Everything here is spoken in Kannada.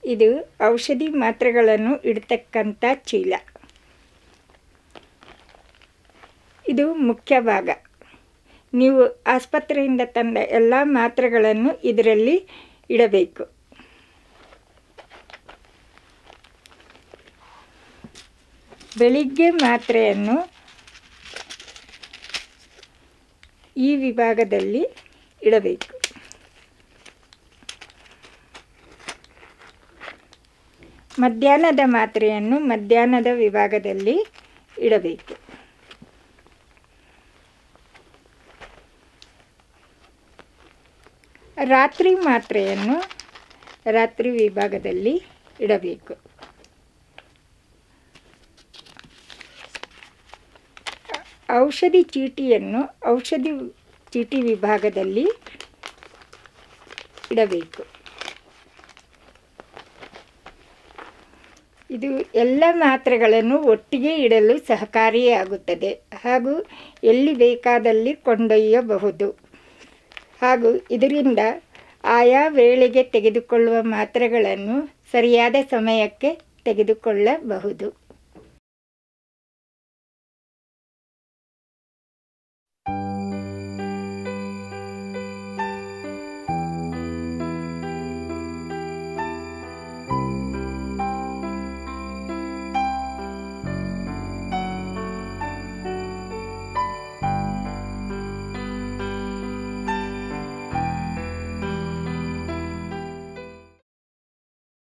ಇದು ಔಷಧಿ ಮಾತ್ರೆಗಳನ್ನು ಇಡ್ತಕ್ಕಂಥ ಚೀಲ ಇದು ಮುಖ್ಯ ಭಾಗ ನೀವು ಆಸ್ಪತ್ರೆಯಿಂದ ತಂದ ಎಲ್ಲ ಮಾತ್ರೆಗಳನ್ನು ಇದರಲ್ಲಿ ಇಡಬೇಕು ಬೆಳಿಗ್ಗೆ ಮಾತ್ರೆಯನ್ನು ಈ ವಿಭಾಗದಲ್ಲಿ ಇಡಬೇಕು ಮಧ್ಯಾಹ್ನದ ಮಾತ್ರೆಯನ್ನು ಮಧ್ಯಾಹ್ನದ ವಿಭಾಗದಲ್ಲಿ ಇಡಬೇಕು ರಾತ್ರಿ ಮಾತ್ರೆಯನ್ನು ರಾತ್ರಿ ವಿಭಾಗದಲ್ಲಿ ಇಡಬೇಕು ಔಷಧಿ ಚೀಟಿಯನ್ನು ಔಷಧಿ ಚೀಟಿ ವಿಭಾಗದಲ್ಲಿ ಇಡಬೇಕು ಇದು ಎಲ್ಲ ಮಾತ್ರೆಗಳನ್ನು ಒಟ್ಟಿಗೆ ಇಡಲು ಸಹಕಾರಿಯಾಗುತ್ತದೆ ಹಾಗೂ ಎಲ್ಲಿ ಬೇಕಾದಲ್ಲಿ ಕೊಂಡೊಯ್ಯಬಹುದು ಹಾಗೂ ಇದರಿಂದ ಆಯಾ ವೇಳೆಗೆ ತೆಗೆದುಕೊಳ್ಳುವ ಮಾತ್ರೆಗಳನ್ನು ಸರಿಯಾದ ಸಮಯಕ್ಕೆ ತೆಗೆದುಕೊಳ್ಳಬಹುದು